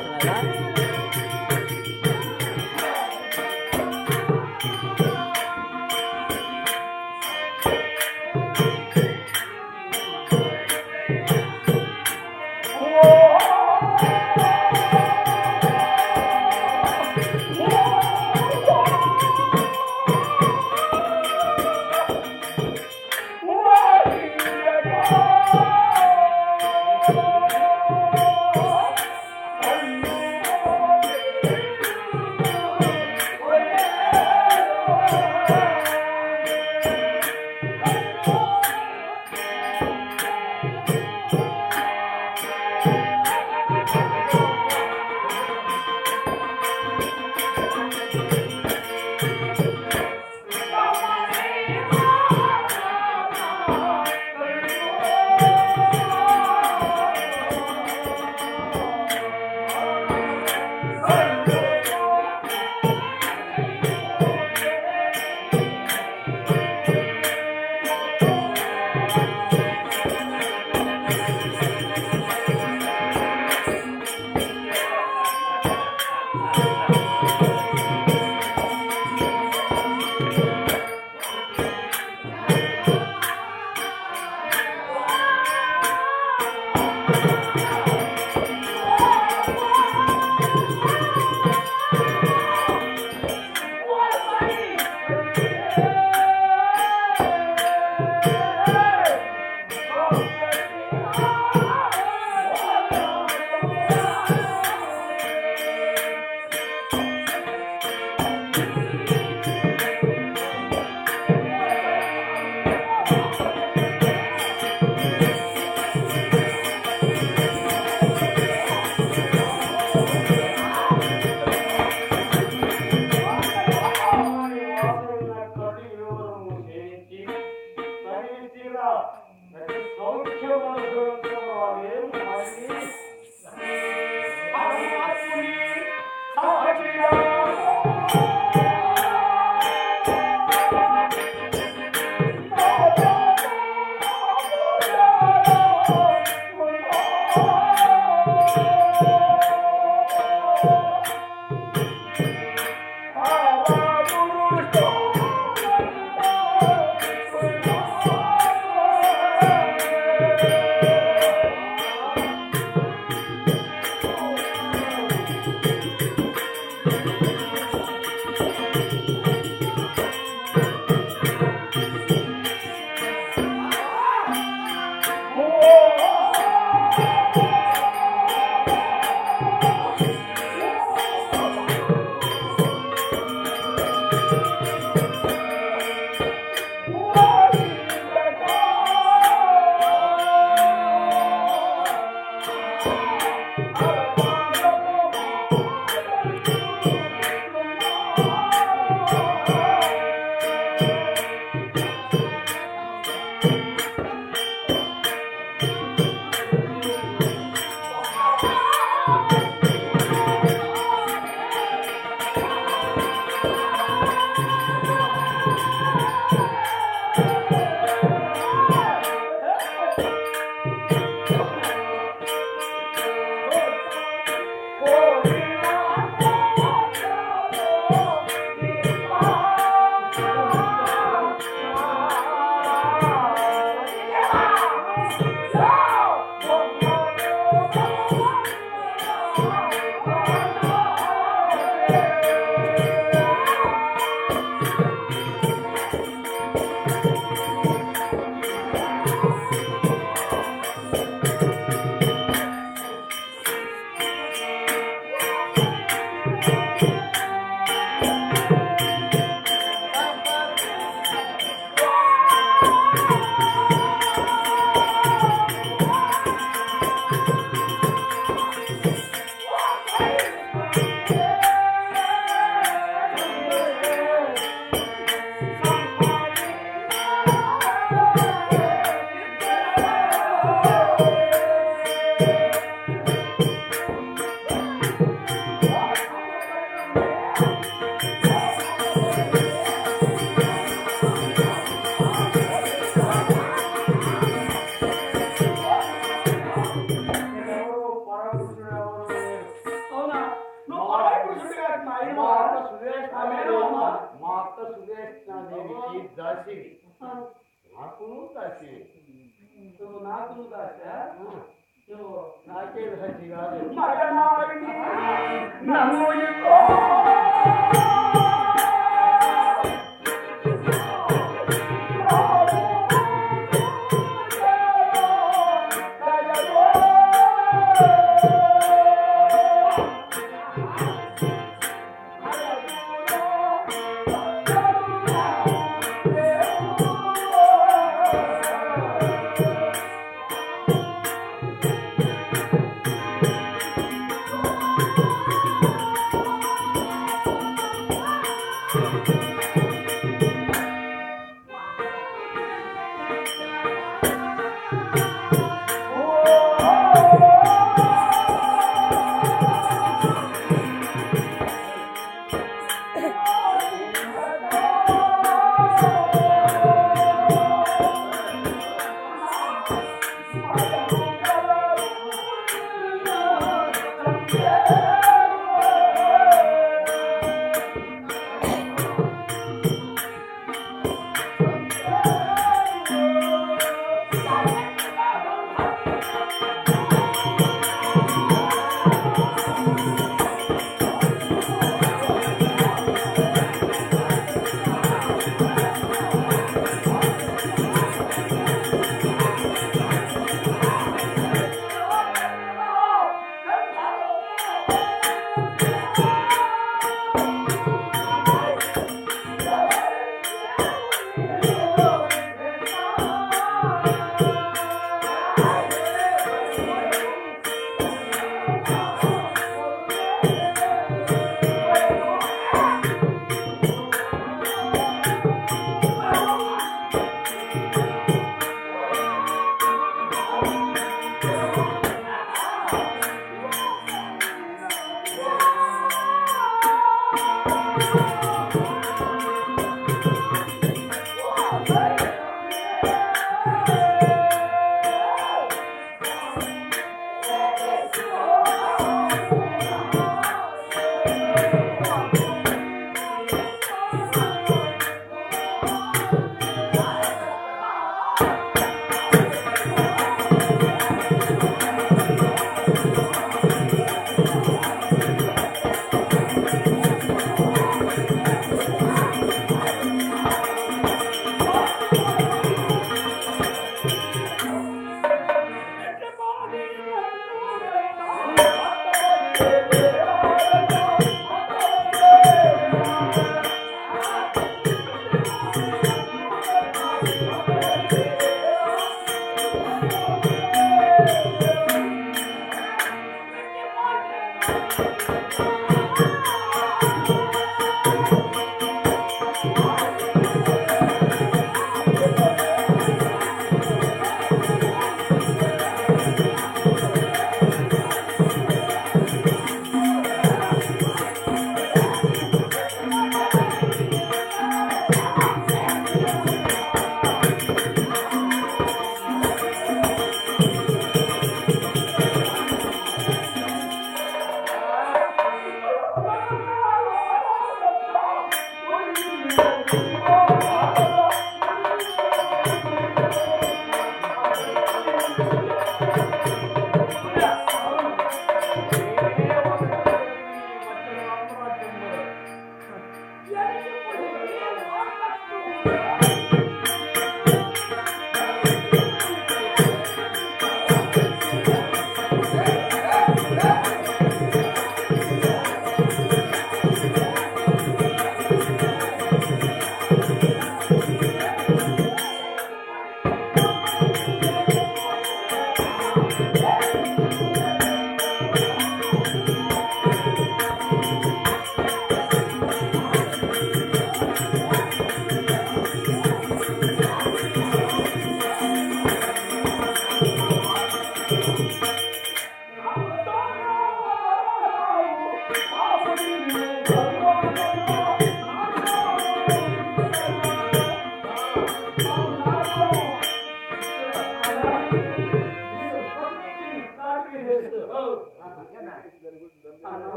చేస్తున్నారా ఆ ఆయన మా అక్క ఆ సురేష్ణాదేవి మేనమామ. మా అక్క సురేష్ణాదేవికి దాసివి నాకు దాసివి నువ్వు నాకు దాచా నువ్వు నాకే దాసి కాదు మగనాడిని నన్ను ఇవ్వు.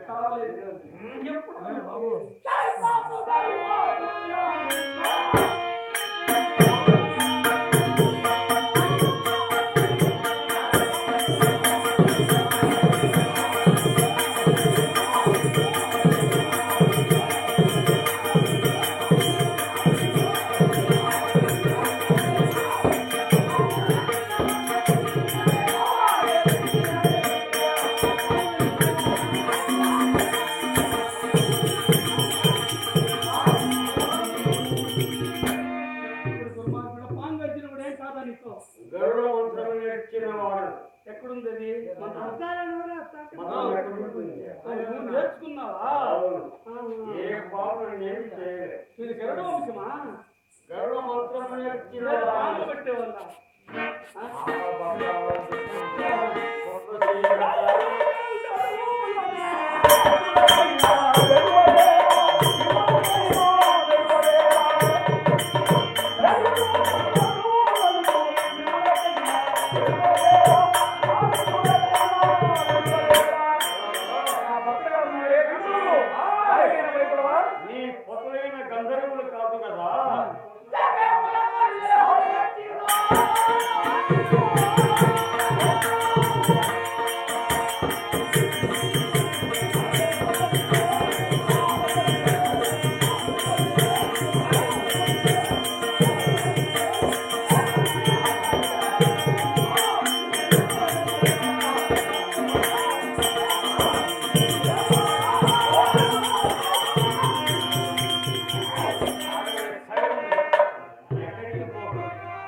కాలేదు ఎప్పుడు బాబు ఇప్పుడు దుర్మార్గుడు పాంగు వచ్చినప్పుడు ఏం కాదా నీకు గరుడ మంత్రం నేర్చిన వాడు ఎక్కడుంది అది మంత్రం? మంత్రం ఎక్కడుంటుంది? ఆ, నువ్వు నేర్చుకున్నావా అవును. ఆ, ఏ పాపం ఏమి చేయలేదు ఇది గరుడ వంశమా గరుడ మంత్రం నేర్చిన లేదా పాంగు వాడు పెట్టేవాళ్ళ ఆ బాబా కొత్త చేయగలరా? నీ పొసలైన గంధర్వులు కాదు కదా ఎక్కడికి పోకు.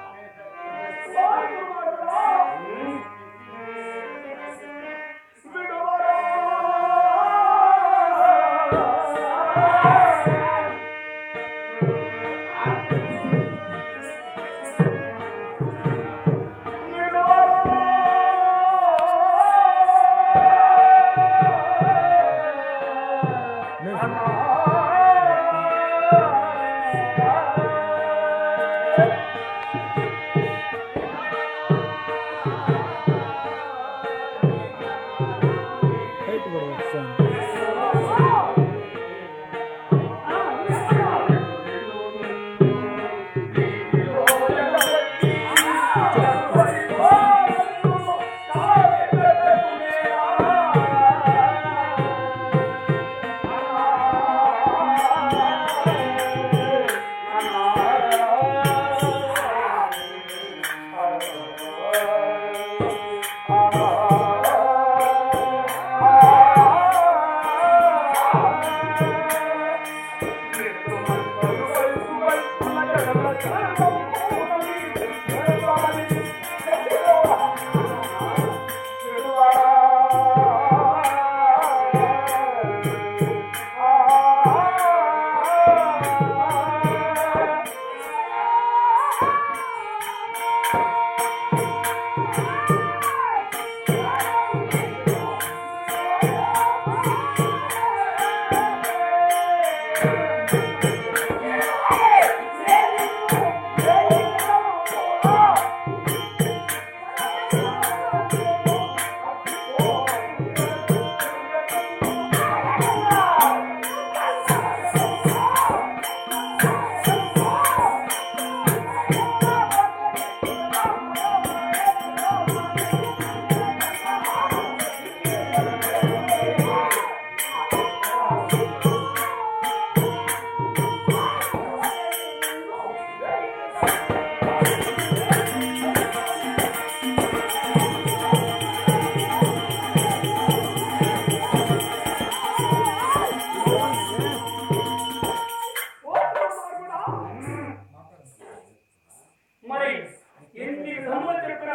మరి ఎన్ని కమ్మలు చెప్పినా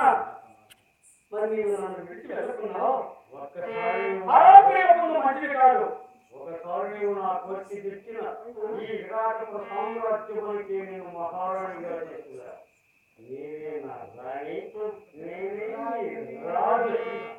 మరి నీవు నన్ను విడిచి వెళ్ళకున్నావు ఒక్కసారి ఆరోగ్యముందు మంచిది కాదు ఒకసారి నీవు నా కోర్చి తెచ్చిన ఈ విరాటపు సామ్రాజ్యమునికి నేను మహారాణిగా చేస్తున్నా నీవే నా రాణి నేనే నీ రాజు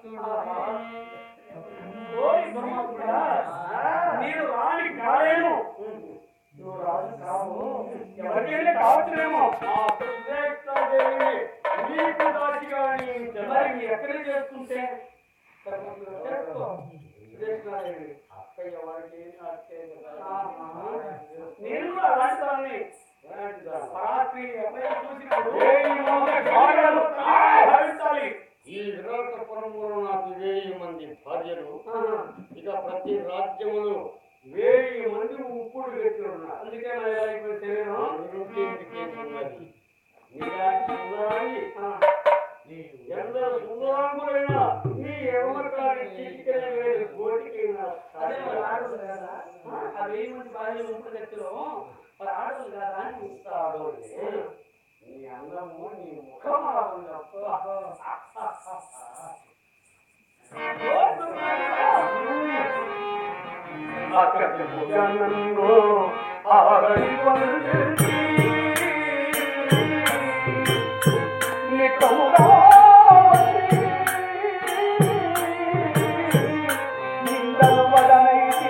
ఓయ్ దుర్మార్గుడా, నేను రాణి కాలేను నువ్వు రాజు కావు ఎవరికైనా కావచ్చునేమో ఆ సురేఖాదేవిని నీకు దాచిగా నియమించాను. మరి నీ ఎక్కడ చేసుకుంటే చేసుకో. చేసుకోవాలి. ఆ ఎవరికి అట్టేది కదా. నేను కూడా అలాంటి వాడిని. అలాంటిదా? పరాక్రమి అబ్బాయి చూసినప్పుడు వేయి మంది భార్యలు భార్యలు. భావించాలి. ఈ విరాటపురములో నాకు వేయి మంది భార్యలు ఆహా. ఇక ప్రతి రాజ్యములు వేయి మంది ఉప్పుడు పెట్టి ఉన్నారు అందుకే నా ఇలా అయిపోయింది శరీరం. అందుకే ఉన్నది నీలాంటి సుందరాన్ని ఆ. ఎంత సుందరములైన నీ ఎడమకాడి చీటికని వేలు కోటికి నా అదే సాటి. మరి ఆడవాళ్ళు కదా? ఆ, ఆ వెయ్యి మంది భార్యలు ముప్పై వ్యక్తులు మరి ఆడవాళ్ళు కదా అని చూస్తాడోలే. నీ అందము నీ ముఖం అలా ఉన్నప్పుడు నన్ను ఆరడి వంటి నికముగా నిందలు వదనైతి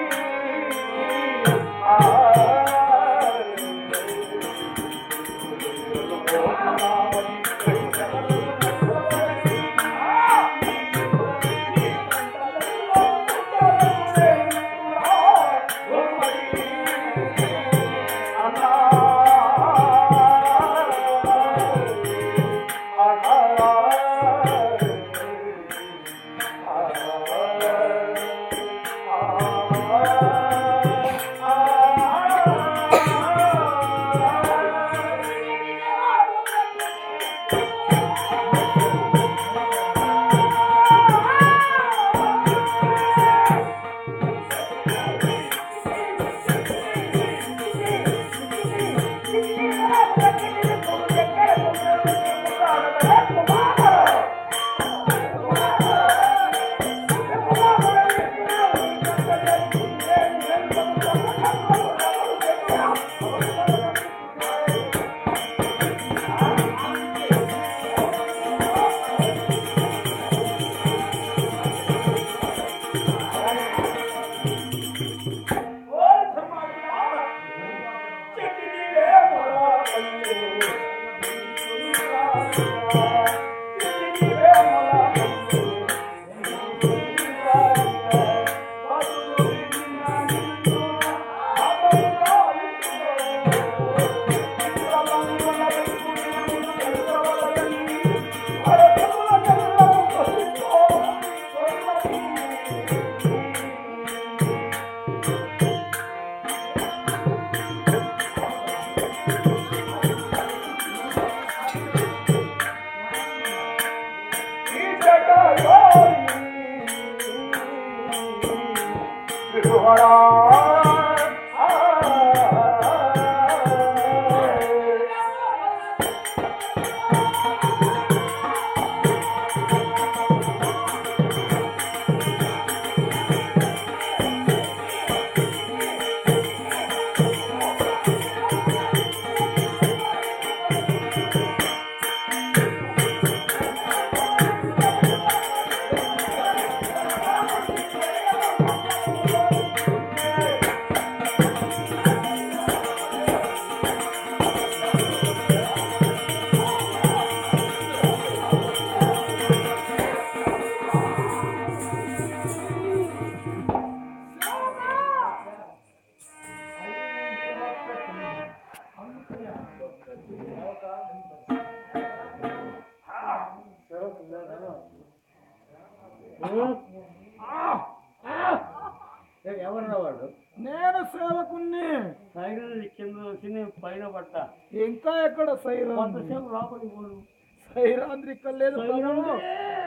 ఎవరన్నా వాడు నేను సేవకుణ్ణి సైకిల్ కింద చిన్న పైన పట్ట ఇంకా ఎక్కడ సైరాంధ్రి కొంతసేపు లోపలికి పోను సైరాంధ్రి ఇక్కడ లేదు బాబు.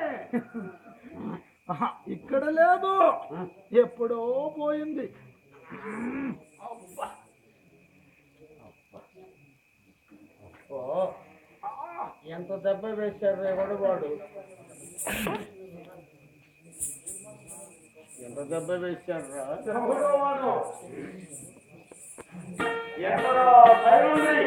ఆహా, ఇక్కడ లేదు ఎప్పుడో పోయింది ఓ ఎంత దెబ్బ వేశారు ఎవడు వాడు ఎంత దెబ్బ వేశారు రా ఎవరో వాడు. ఎక్కడో భయం ఉంది.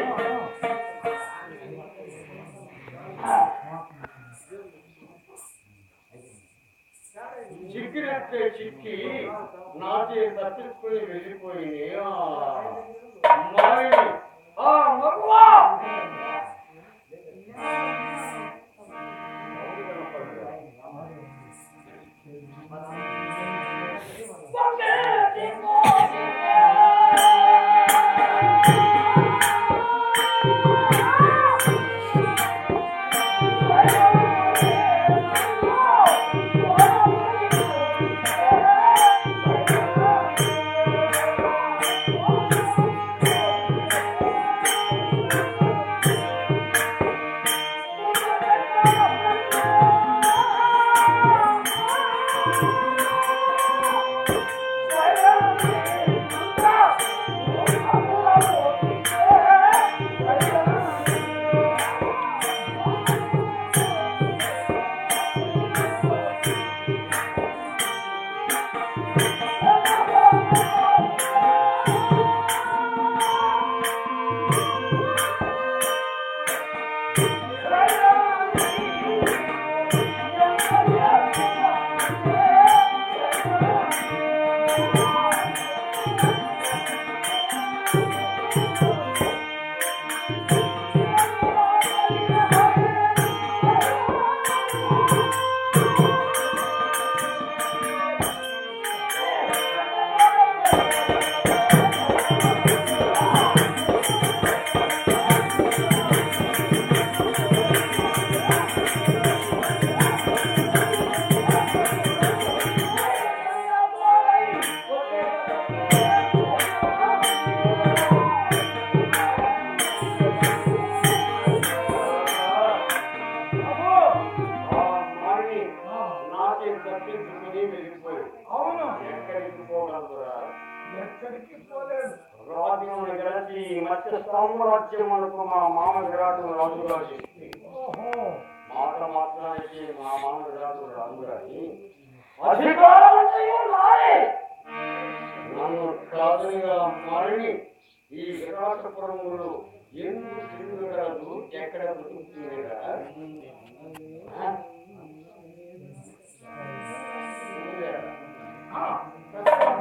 చిక్కినట్టే చిక్కి నాటి తప్పించుకుని వెళ్ళిపోయింది ఆ అమ్మాయి ఆ మగువా వందే! ఆ మాని నాకే తప్పించుకుని వెళ్ళిపోయి అవును ఎక్కడికి పోగలదురా ఎక్కడికి పోలేదు రాజ్యమును గెలిచి మత్స్య సామ్రాజ్యం అనుకో మా మామ విరాటు రాజుగా చేసి ఓహో మాట మాత్రానికి మా మామ విరాటు రాజు గాని అధికారమంతయు నాదే నన్ను కాదుగా మారి ఈ విరాటపురములు ఎందుకు తిరుగుగలదు ఎక్కడ బతుకుతుందిరా ఆ? ఆ, చెప్తా.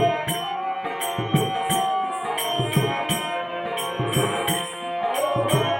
ఆ